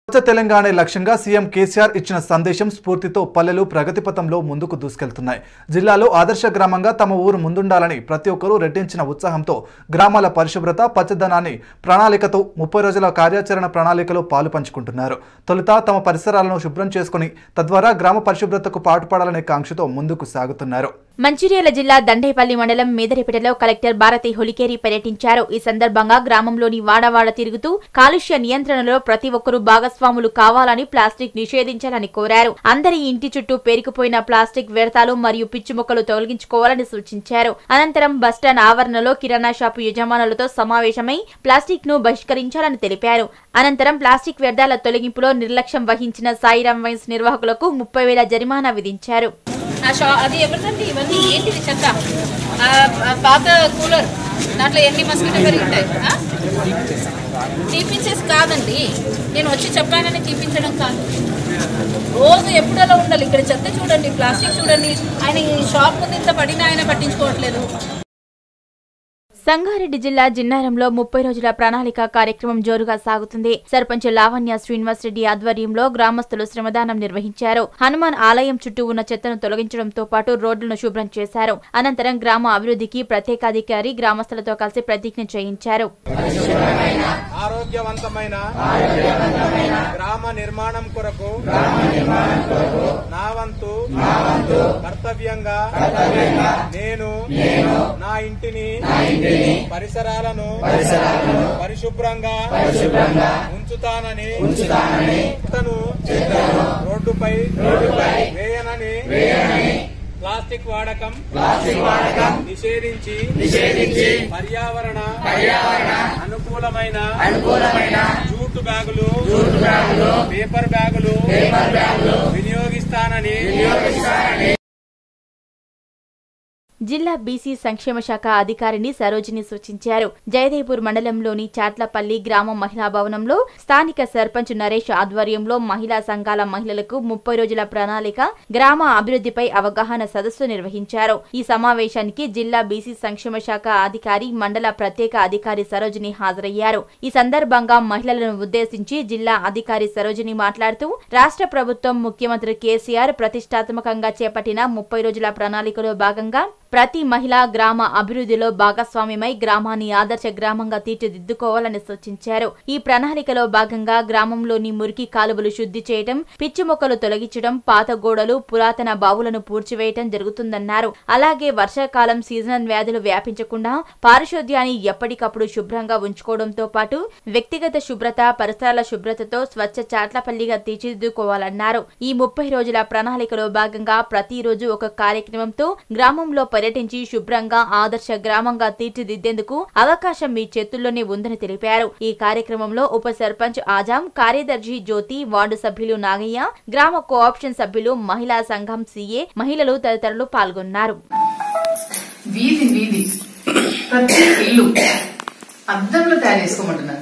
స్వచ్ఛ తెలంగాణ లక్ష్యంగా సీఎం కేసీఆర్ ఇచ్చిన సందేశం స్ఫూర్తితో పల్లెలు ప్రగతి పథంలో ముందుకు దూసుకెళ్తున్నాయి జిల్లాలో ఆదర్శ గ్రామంగా తమ ఊరు ముందుండాలని ప్రతి ఒక్కరూ రెట్టించిన ఉత్సాహంతో గ్రామాల పరిశుభ్రత పచ్చదనాన్ని ప్రణాళికతో ముప్పై రోజుల కార్యాచరణ ప్రణాళికలో పాలు పంచుకుంటున్నారు తొలుత తమ పరిసరాలను శుభ్రం చేసుకుని తద్వారా గ్రామ పరిశుభ్రతకు పాటుపడాలనే కాంక్షతో ముందుకు సాగుతున్నారు మంచిర్యాల జిల్లా దండేపల్లి మండలం మేదరిపేటలో కలెక్టర్ భారతి హొలికేరి పర్యటించారు ఈ సందర్భంగా గ్రామంలోని వాడవాడ తిరుగుతూ కాలుష్య నియంత్రణలో ప్రతి ఒక్కరూ భాగస్వాములు కావాలని ప్లాస్టిక్ నిషేధించాలని కోరారు అందరి ఇంటి చుట్టూ పేరుకుపోయిన ప్లాస్టిక్ వ్యర్థాలు మరియు పిచ్చి మొక్కలు తొలగించుకోవాలని సూచించారు అనంతరం బస్టాండ్ ఆవరణలో కిరాణా షాపు యజమానులతో సమావేశమై ప్లాస్టిక్ ను బహిష్కరించాలని తెలిపారు అనంతరం ప్లాస్టిక్ వ్యర్థాల తొలగింపులో నిర్లక్ష్యం వహించిన సాయిరాం వైన్స్ నిర్వాహకులకు ముప్పై వేల జరిమానా విధించారు ఆ షా అది ఎవరిదండి ఇవన్నీ ఏంటిది చెత్త ఆ, ఆ పాత కూలర్ దాంట్లో ఎన్ని మస్కిటో పెరిగి ఉంటాయి ఆ? తీపించేసి కాదండి నేను వచ్చి చెప్పానని తీపించడం కాదు రోజు ఎప్పుడలా ఉండాలి ఇక్కడ చెత్త చూడండి ప్లాస్టిక్ చూడండి ఆయన ఈ షాప్ ముందు ఇంత పడినా ఆయన పట్టించుకోవట్లేదు సంగారెడ్డి జిల్లా జిన్నారంలో ముప్పై రోజుల ప్రణాళిక కార్యక్రమం జోరుగా సాగుతుంది సర్పంచ్ లావణ్య శ్రీనివాస్ రెడ్డి ఆధ్వర్యంలో గ్రామస్తులు శ్రమదానం నిర్వహించారు హనుమాన్ ఆలయం చుట్టూ ఉన్న చెత్తను తొలగించడంతో పాటు రోడ్లను శుభ్రం చేశారు అనంతరం గ్రామ అభివృద్ధికి ప్రత్యేకాధికారి గ్రామస్తులతో కలిసి ప్రతిజ్ఞ చేయించారు ఆరోగ్యవంతమైన గ్రామ నిర్మాణం కొరకు నా వంతు కర్తవ్యంగా నేను నా ఇంటిని పరిసరాలను పరిశుభ్రంగా ఉంచుతానని చెత్తను రోడ్డుపై వేయనని ప్లాస్టిక్ వాడకం ప్లాస్టిక్ వాడకం నిషేధించి నిషేధించి పర్యావరణ పర్యావరణ అనుకూలమైన అనుకూలమైన జూటు బ్యాగులు జూటు బ్యాగులు పేపర్ బ్యాగులు పేపర్ బ్యాగులు వినియోగిస్తానని వినియోగిస్తానని జిల్లా బీసీ సంక్షేమ శాఖ అధికారిని సరోజిని సూచించారు జయదేపూర్ మండలంలోని చాట్లపల్లి గ్రామ మహిళా భవనంలో స్థానిక సర్పంచ్ నరేష్ ఆధ్వర్యంలో మహిళా సంఘాల మహిళలకు ముప్పై రోజుల ప్రణాళిక గ్రామ అభివృద్ధిపై అవగాహన సదస్సు నిర్వహించారు ఈ సమావేశానికి జిల్లా బీసీ సంక్షేమ శాఖ అధికారి మండల ప్రత్యేక అధికారి సరోజిని హాజరయ్యారు ఈ సందర్భంగా మహిళలను ఉద్దేశించి జిల్లా అధికారి సరోజిని మాట్లాడుతూ రాష్ట్ర ప్రభుత్వం ముఖ్యమంత్రి కేసీఆర్ ప్రతిష్టాత్మకంగా చేపట్టిన ముప్పై రోజుల ప్రణాళికలో భాగంగా ప్రతి మహిళ గ్రామ అభివృద్ధిలో భాగస్వామ్యమై గ్రామాన్ని ఆదర్శ గ్రామంగా తీర్చిదిద్దుకోవాలని సూచించారు ఈ ప్రణాళికలో భాగంగా గ్రామంలోని మురికి కాలువలు శుద్ధి చేయడం పిచ్చి మొక్కలు తొలగించడం పాత గోడలు పురాతన బావులను పూడ్చివేయటం జరుగుతుందన్నారు అలాగే వర్షాకాలం సీజనల్ వ్యాధులు వ్యాపించకుండా పారిశుద్ధ్యాన్ని ఎప్పటికప్పుడు శుభ్రంగా ఉంచుకోవడంతో పాటు వ్యక్తిగత శుభ్రత పరిసరాల శుభ్రతతో స్వచ్ఛ చాట్లపల్లిగా తీర్చిదిద్దుకోవాలన్నారు ఈ ముప్పై రోజుల ప్రణాళికలో భాగంగా ప్రతిరోజు ఒక కార్యక్రమంతో గ్రామంలో పర్యటించి శుభ్రంగా ఆదర్శ గ్రామంగా తీర్చిదిద్దేందుకు అవకాశం మీ చేతుల్లోనే ఉందని తెలిపారు ఈ కార్యక్రమంలో ఉప సర్పంచ్ ఆజాం కార్యదర్శి జ్యోతి వార్డు సభ్యులు నాగయ్య గ్రామ కోఆప్షన్ సభ్యులు మహిళా సంఘం సీఏ మహిళలు తదితరులు పాల్గొన్నారు వీధి వీధి ప్రతి ఇల్లు అద్దంలో తయారు చేసుకోమంటున్నారు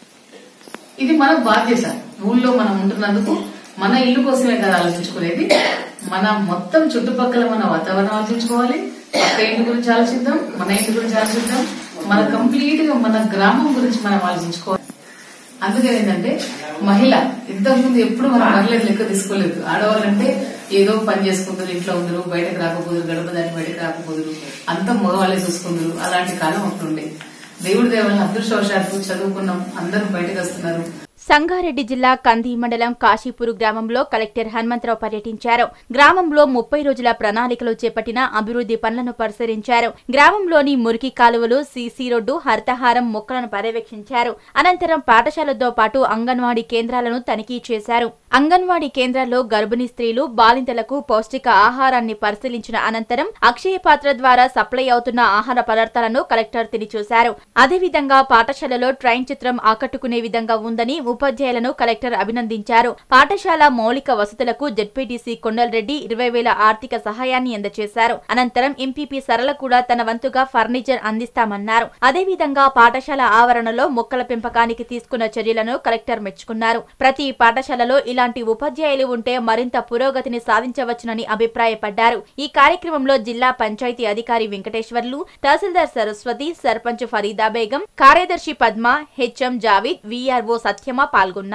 ఇది మన బాధ్యత ఊళ్ళో మనం ఉంటున్నందుకు మన ఇల్లు కోసమే కదా ఆలోచించుకునేది మన మొత్తం చుట్టుపక్కల మన వాతావరణం ఆలోచించుకోవాలి పక్క ఇంటి గురించి ఆలోచిద్దాం మన ఇంటి గురించి ఆలోచిద్దాం మన కంప్లీట్ గా మన గ్రామం గురించి మనం ఆలోచించుకోవాలి అందుకని ఏంటంటే మహిళ ఇంతకుముందు ఎప్పుడు మనం మహిళలు లెక్క తీసుకోలేదు ఆడవాళ్ళంటే ఏదో పని చేసుకుంటారు ఇంట్లో ఉందరు బయటకు రాకపోదురు గడప దాన్ని బయటకు రాకపోదురు అంతా మగవాళ్ళే చూసుకుందరు అలాంటి కాలం అప్పుడుండే దేవుడి దేవాలని అదృష్టవశాత్తు చదువుకున్నాం అందరూ బయటకు వస్తున్నారు సంగారెడ్డి జిల్లా కంది మండలం కాశీపూర్ గ్రామంలో కలెక్టర్ హనుమంతరావు పర్యటించారు గ్రామంలో ముప్పై రోజుల ప్రణాళికలో చేపట్టిన అభివృద్ధి పనులను పరిశీలించారు గ్రామంలోని మురికి కాలువలు సీసీ రోడ్డు హరితహారం మొక్కలను పర్యవేక్షించారు అనంతరం పాఠశాలతో పాటు అంగన్వాడీ కేంద్రాలను తనిఖీ చేశారు అంగన్వాడీ కేంద్రాల్లో గర్భిణీ స్త్రీలు బాలింతలకు పౌష్టిక ఆహారాన్ని పరిశీలించిన అనంతరం అక్షయ పాత్ర ద్వారా సప్లై అవుతున్న ఆహార పదార్థాలను కలెక్టర్ తిని చూశారు అదేవిధంగా పాఠశాలలో ట్రైన్ చిత్రం ఆకట్టుకునే విధంగా ఉందని ఉపాధ్యాయులను కలెక్టర్ అభినందించారు పాఠశాల మౌలిక వసతులకు జెడ్పీటీసీ కొండలరెడ్డి ఇరవై వేల ఆర్థిక సహాయాన్ని అందజేశారు అనంతరం ఎంపీపీ సరళ కూడా తన వంతుగా ఫర్నిచర్ అందిస్తామన్నారు అదేవిధంగా పాఠశాల ఆవరణలో మొక్కల పెంపకానికి తీసుకున్న చర్యలను కలెక్టర్ మెచ్చుకున్నారు ప్రతి పాఠశాలలో ఇలాంటి ఉపాధ్యాయులు ఉంటే మరింత పురోగతిని సాధించవచ్చునని అభిప్రాయపడ్డారు ఈ కార్యక్రమంలో జిల్లా పంచాయతీ అధికారి వెంకటేశ్వర్లు తహసీల్దార్ సరస్వతి సర్పంచ్ ఫరీదా బేగం కార్యదర్శి పద్మ హెచ్ఎం జావీద్ వీఆర్ఓ సత్యమ పాల్గొన్నారు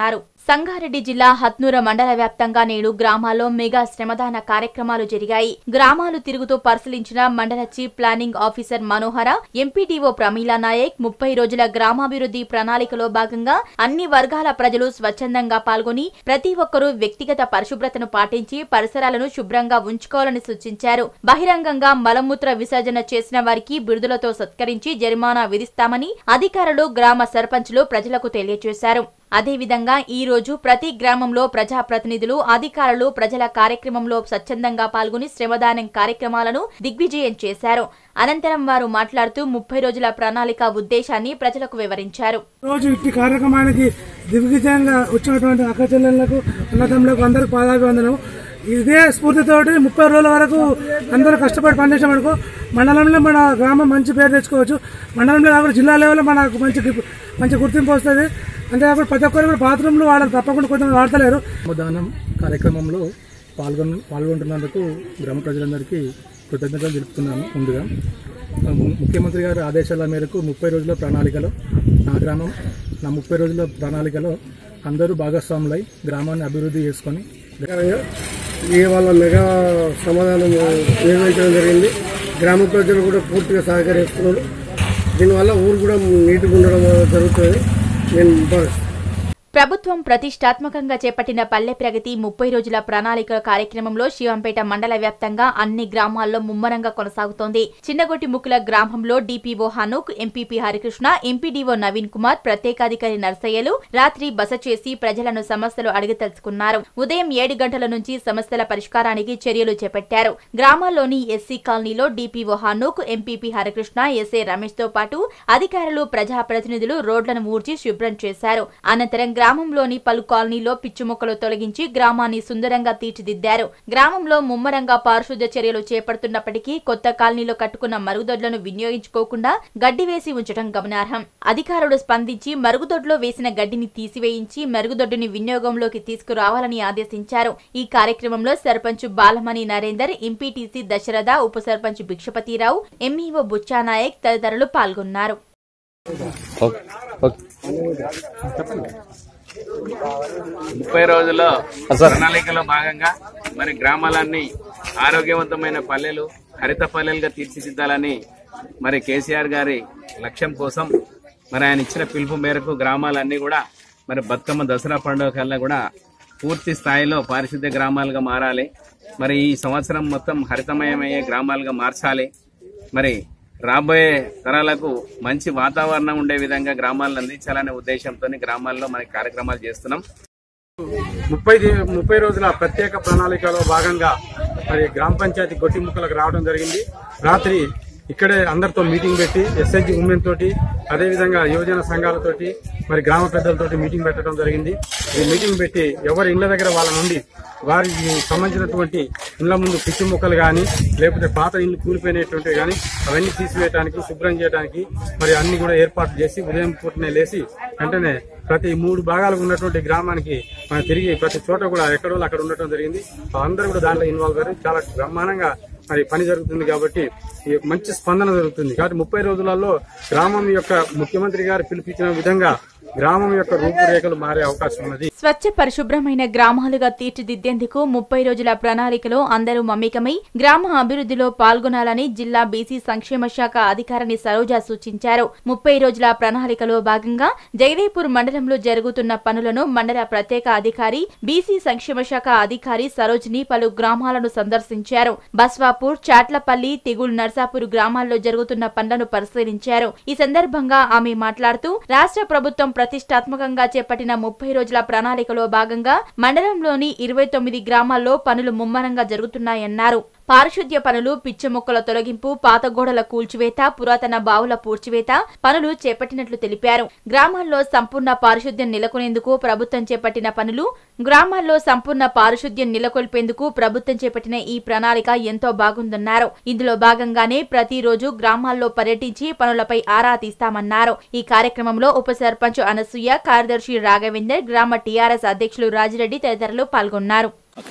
సంగారెడ్డి జిల్లా హత్నూర మండల వ్యాప్తంగా నేడు గ్రామాల్లో మెగా శ్రమదాన కార్యక్రమాలు జరిగాయి గ్రామాలు తిరుగుతూ పరిశీలించిన మండల chief planning officer Manohar MPDO Pramila Naik ముప్పై రోజుల గ్రామాభివృద్ధి ప్రణాళికలో భాగంగా అన్ని వర్గాల ప్రజలు స్వచ్ఛందంగా పాల్గొని ప్రతి ఒక్కరూ వ్యక్తిగత పరిశుభ్రతను పాటించి పరిసరాలను శుభ్రంగా ఉంచుకోవాలని సూచించారు బహిరంగంగా మలమూత్ర విసర్జన చేసిన వారికి బిరుదులతో సత్కరించి జరిమానా విధిస్తామని అధికారులు గ్రామ సర్పంచులు ప్రజలకు తెలియజేశారు అదేవిధంగా ఈ రోజు ప్రతి గ్రామంలో ప్రజాప్రతినిధులు అధికారులు ప్రజల కార్యక్రమంలో స్వచ్ఛందంగా పాల్గొని శ్రమదానం కార్యక్రమాలను దిగ్విజయం చేశారు అనంతరం వారు మాట్లాడుతూ ముప్పై రోజుల ప్రణాళిక ఉద్దేశాన్ని ప్రజలకు వివరించారు రోజు ఇట్టి కార్యక్రమానికి దిగ్విజయంగా వచ్చినటువంటి అక్క చెల్లెళ్లకు అన్నదమ్ములకు అందరికి పాదాభివందనం ఇదే స్ఫూర్తితోటి ముప్పై రోజుల వరకు అందరూ కష్టపడి పనిచేసామనుకో మండలంలో మన గ్రామం మంచి పేరు తెచ్చుకోవచ్చు మండలంలో కాకుండా జిల్లా లెవెల్లో మనకు మంచి గిఫ్- మంచి గుర్తింపు వస్తుంది అంతేకాకుండా ప్రతి ఒక్కరు కూడా బాత్రూంలు వాడాలి తప్పకుండా కొంతమంది వాడతలేరు దానం కార్యక్రమంలో పాల్గొన్ పాల్గొంటున్నందుకు గ్రామ ప్రజలందరికీ కృతజ్ఞతలు తెలుపుతున్నాను ముందుగా ముఖ్యమంత్రి గారి ఆదేశాల మేరకు ముప్పై రోజుల ప్రణాళికలో నా గ్రామం నా ముప్పై రోజుల ప్రణాళికలో అందరూ భాగస్వాములై గ్రామాన్ని అభివృద్ధి చేసుకొని ఇవాళ మెగా సమాధానం నిర్వహించడం జరిగింది గ్రామ ప్రజలు కూడా పూర్తిగా సహకరిస్తున్నారు దీనివల్ల ఊరు కూడా నీట్గా ఉండడం జరుగుతుంది నేను భావిస్తున్నాను ప్రభుత్వం ప్రతిష్టాత్మకంగా చేపట్టిన పల్లె ప్రగతి ముప్పై రోజుల ప్రణాళిక కార్యక్రమంలో శివంపేట మండల వ్యాప్తంగా అన్ని గ్రామాల్లో ముమ్మరంగా కొనసాగుతోంది చిన్నగొట్టి ముక్కుల గ్రామంలో DPO Hanuk MPP Harikrishna MPDO Naveen Kumar ప్రత్యేకాధికారి నర్సయ్యలు రాత్రి బస చేసి ప్రజలను సమస్యలు అడిగి తెలుసుకున్నారు ఉదయం ఏడు గంటల నుంచి సమస్యల పరిష్కారానికి చర్యలు చేపట్టారు గ్రామాల్లోని ఎస్సీ కాలనీలో DPO Hanuk MPP Harikrishna SA Ramesh తో పాటు అధికారులు ప్రజాప్రతినిధులు రోడ్లను ఊడ్చి శుభ్రం చేశారు అనంతరం గ్రామంలోని పలు కాలనీలో పిచ్చి మొక్కలు తొలగించి గ్రామాన్ని సుందరంగా తీర్చిదిద్దారు గ్రామంలో ముమ్మరంగా పారిశుద్ధ్య చర్యలు చేపడుతున్నప్పటికీ కొత్త కాలనీలో కట్టుకున్న మరుగుదొడ్లను వినియోగించుకోకుండా గడ్డి వేసి ఉంచడం గమనార్హం అధికారులు స్పందించి మరుగుదొడ్లో వేసిన గడ్డిని తీసివేయించి మరుగుదొడ్డుని వినియోగంలోకి తీసుకురావాలని ఆదేశించారు ఈ కార్యక్రమంలో సర్పంచ్ బాలమణి నరేందర్ ఎంపీటీసీ దశరథ ఉప సర్పంచ్ భిక్షపతిరావు ఎంఈఓ బుచ్చానాయక్ తదితరులు పాల్గొన్నారు ముప్పై రోజుల్లో ప్రణాళికలో భాగంగా మరి గ్రామాలన్నీ ఆరోగ్యవంతమైన పల్లెలు హరిత పల్లెలుగా తీర్చిదిద్దాలని మరి కేసీఆర్ గారి లక్ష్యం కోసం మరి ఆయన ఇచ్చిన పిలుపు మేరకు గ్రామాలన్నీ కూడా మరి బతుకమ్మ దసరా పండుగ కల్లా కూడా పూర్తి స్థాయిలో పారిశుద్ధ్య గ్రామాలుగా మారాలి మరి ఈ సంవత్సరం మొత్తం హరితమయమయ్యే గ్రామాలుగా మార్చాలి మరి రాబోయే తరాలకు మంచి వాతావరణం ఉండే విధంగా గ్రామాలను అందించాలనే ఉద్దేశంతో గ్రామాల్లో మనకి కార్యక్రమాలు చేస్తున్నాం ముప్పై ది- ముప్పై రోజుల ప్రత్యేక ప్రణాళికలో భాగంగా మరి గ్రామ పంచాయతీ గొట్టి ముక్కలకు రావడం జరిగింది రాత్రి ఇక్కడే అందరితో మీటింగ్ పెట్టి ఎస్ఐజి ఉమెన్ తోటి అదేవిధంగా యువజన సంఘాలతోటి మరి గ్రామ పెద్దలతోటి మీటింగ్ పెట్టడం జరిగింది ఈ మీటింగ్ పెట్టి ఎవరి ఇళ్ల దగ్గర వాళ్ళ నుండి వారికి సంబంధించినటువంటి ఇళ్ల ముందు పిచ్చి మొక్కలు కానీ లేకపోతే పాత ఇల్లు కూలిపోయినటువంటి కానీ అవన్నీ తీసివేయడానికి శుభ్రం చేయడానికి మరి అన్ని కూడా ఏర్పాటు చేసి ఉదయం పూటనే లేచి వెంటనే ప్రతి మూడు భాగాలకు ఉన్నటువంటి గ్రామానికి మనం తిరిగి ప్రతి చోట కూడా ఎక్కడో అక్కడ ఉండటం జరిగింది అందరూ కూడా దాంట్లో ఇన్వాల్వ్ అయ్యారు చాలా బ్రహ్మాండంగా మరి పని జరుగుతుంది కాబట్టి ఈ మంచి స్పందన జరుగుతుంది కాబట్టి ముప్పై రోజులలో గ్రామం యొక్క ముఖ్యమంత్రి గారు పిలిపించిన విధంగా గ్రామం యొక్క రూపురేఖలు మారే అవకాశం ఉన్నది స్వచ్ఛ పరిశుభ్రమైన గ్రామాలుగా తీర్చిదిద్దేందుకు ముప్పై రోజుల ప్రణాళికలో అందరూ మమేకమై గ్రామ అభివృద్ధిలో పాల్గొనాలని జిల్లా బీసీ సంక్షేమ శాఖ అధికారిని సరోజ సూచించారు ముప్పై రోజుల ప్రణాళికలో భాగంగా జగదేపూర్ మండలంలో జరుగుతున్న పనులను మండల ప్రత్యేక అధికారి బీసీ సంక్షేమ శాఖ అధికారి సరోజిని పలు గ్రామాలను సందర్శించారు బస్వాపూర్ చాట్లపల్లి తిగుల్ నర్సాపూర్ గ్రామాల్లో జరుగుతున్న పనులను పరిశీలించారు ఈ సందర్భంగా ఆమె మాట్లాడుతూ రాష్ట్ర ప్రభుత్వం ప్రతిష్టాత్మకంగా చేపట్టిన ముప్పై రోజుల ప్రణాళికలో భాగంగా మండలంలోని ఇరవై తొమ్మిది గ్రామాల్లో పనులు ముమ్మరంగా జరుగుతున్నాయన్నారు పారిశుద్ధ్య పనులు పిచ్చి మొక్కల తొలగింపు పాత గోడల కూల్చివేత పురాతన బావుల పూడ్చివేత పనులు చేపట్టినట్లు తెలిపారు గ్రామాల్లో సంపూర్ణ పారిశుద్ధ్యం నెలకొనేందుకు ప్రభుత్వం చేపట్టిన పనులు గ్రామాల్లో సంపూర్ణ పారిశుద్ధ్యం నెలకొల్పేందుకు ప్రభుత్వం చేపట్టిన ఈ ప్రణాళిక ఎంతో బాగుందన్నారు ఇందులో భాగంగానే ప్రతిరోజు గ్రామాల్లో పర్యటించి పనులపై ఆరా తీస్తామన్నారు ఈ కార్యక్రమంలో ఉప సర్పంచ్ అనసూయ కార్యదర్శి రాఘవేందర్ గ్రామ టీఆర్ఎస్ అధ్యక్షులు రాజిరెడ్డి తదితరులు పాల్గొన్నారు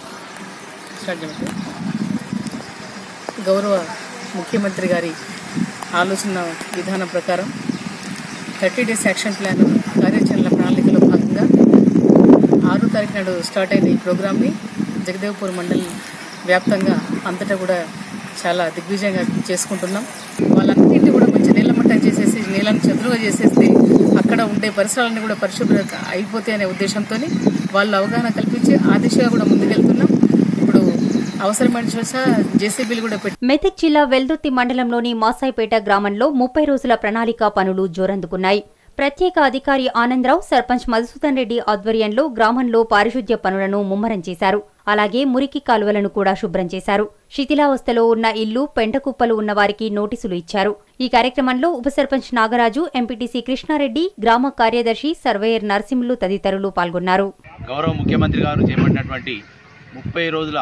గౌరవ ముఖ్యమంత్రి గారి ఆలోచన విధానం ప్రకారం థర్టీ డేస్ యాక్షన్ ప్లాన్ కార్యాచరణ ప్రణాళికలో భాగంగా తారీఖు నాడు స్టార్ట్ అయిన ఈ ప్రోగ్రామ్ని జగదేవ్పూర్ మండల్ వ్యాప్తంగా అంతటా కూడా చాలా దిగ్విజయంగా చేసుకుంటున్నాం వాళ్ళన్నింటినీ కూడా మంచి నీళ్ళ మట్టం చేసేసి నీళ్ళని చదురుగా చేసేస్తే అక్కడ ఉండే పరిసరాలన్నీ కూడా పరిశుభ్రత అయిపోతాయి అనే ఉద్దేశంతో వాళ్ళు అవగాహన కల్పించి ఆ దిశగా కూడా ముందుకెళ్తున్నాం ఇప్పుడు అవసరమైన చోట జేసీబీలు కూడా పెట్టి మెదక్ జిల్లా వెల్దుర్తి మండలంలోని మాసాయిపేట గ్రామంలో ముప్పై రోజుల ప్రణాళిక పనులు జోరందుకున్నాయి ప్రత్యేక అధికారి ఆనందరావు సర్పంచ్ మధుసూదన్ రెడ్డి ఆధ్వర్యంలో గ్రామంలో పారిశుద్ధ్య పనులను ముమ్మరం చేశారు అలాగే మురికి కాలువలను కూడా శుభ్రం చేశారు శిథిలావస్థలో ఉన్న ఇల్లు పెంటకుప్పలు ఉన్న వారికి నోటీసులు ఇచ్చారు ఈ కార్యక్రమంలో ఉప సర్పంచ్ నాగరాజు ఎంపీటీసీ కృష్ణారెడ్డి గ్రామ కార్యదర్శి సర్వేయర్ నరసింహులు తదితరులు పాల్గొన్నారు గౌరవ ముఖ్యమంత్రి గారు చేపట్టినటువంటి ముప్పై రోజుల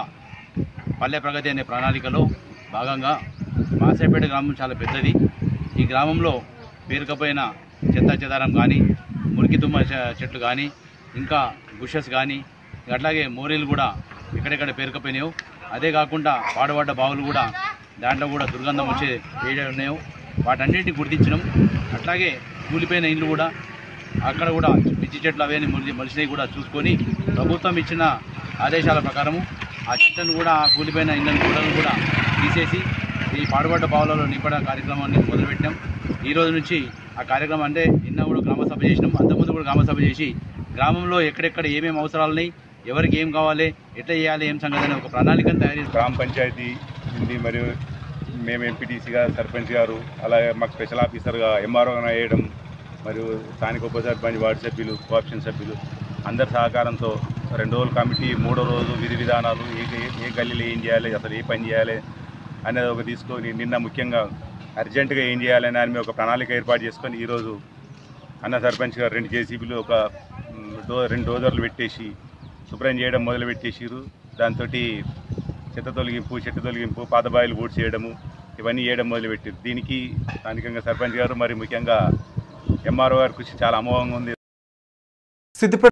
పల్లె ప్రగతి అనే ప్రణాళికలో భాగంగా మాసేపేట గ్రామం చాలా పెద్దది ఈ గ్రామంలో పేరుకపోయిన చెత్త చెదారం కానీ మురికి తుమ్మ చె- చెట్లు కానీ ఇంకా బుషెస్ కానీ అట్లాగే మోరీలు కూడా ఎక్కడెక్కడ పేరుకపోయినాయో అదే కాకుండా పాడుపడ్డ బావులు కూడా దాంట్లో కూడా దుర్గంధం వచ్చే ఏడు ఉన్నాయో వాటన్నిటిని గుర్తించడం అట్లాగే కూలిపోయిన ఇండ్లు కూడా అక్కడ కూడా పిచ్చి చెట్లు అవన్నీ మొలిచి మొలిచినవి కూడా చూసుకొని ప్రభుత్వం ఇచ్చిన ఆదేశాల ప్రకారము ఆ చెట్లను కూడా ఆ కూలిపోయిన ఇళ్ళని గోడలను కూడా తీసేసి ఈ పాడుబడ్డ బావులలో నింపడం కార్యక్రమాన్ని మొదలుపెట్టాం ఈ రోజు నుంచి ఆ కార్యక్రమం అంటే నిన్న కూడా గ్రామ సభ చేసినాం అంతకుముందు కూడా గ్రామ సభ చేసి గ్రామంలో ఎక్కడెక్కడ ఏమేమి అవసరాలు ఉన్నాయి ఎవరికి ఏం కావాలి ఎట్లా చేయాలి ఏం సంగతి అనే ఒక ప్రణాళికను తయారు చేసి గ్రామ పంచాయతీ ఉంది మరియు మేము ఎంపీటీసీగా సర్పంచ్ గారు అలాగే మాకు స్పెషల్ ఆఫీసర్గా ఎంఆర్ఓ వేయడం మరియు స్థానిక ఉప సర్పంచ్ వార్డు సభ్యులు కోఆప్షన్ సభ్యులు అందరి సహకారంతో రెండు రోజుల కమిటీ మూడో రోజు విధి విధానాలు ఏ ఏ- ఏ గల్లీలో ఏం చేయాలి అసలు ఏ పని చేయాలి అనేది ఒక తీసుకొని నిన్న ముఖ్యంగా అర్జెంటుగా ఏం చేయాలని అని మేము ఒక ప్రణాళిక ఏర్పాటు చేసుకొని ఈరోజు అన్న సర్పంచ్ గారు రెండు జేసీబీలు ఒక మ్, డో రెండు డోజర్లు పెట్టేసి శుభ్రం చేయడం మొదలు పెట్టేసిరు దాంతో చెత్త తొలగింపు చెట్టు తొలగింపు పాత బాయిలు పూడ్చి చేయడము ఇవన్నీ చేయడం మొదలుపెట్టారు దీనికి స్థానికంగా సర్పంచ్ గారు మరి ముఖ్యంగా ఎంఆర్ఓ గారి కృషి చాలా అమోఘంగా ఉంది సిద్దిపేట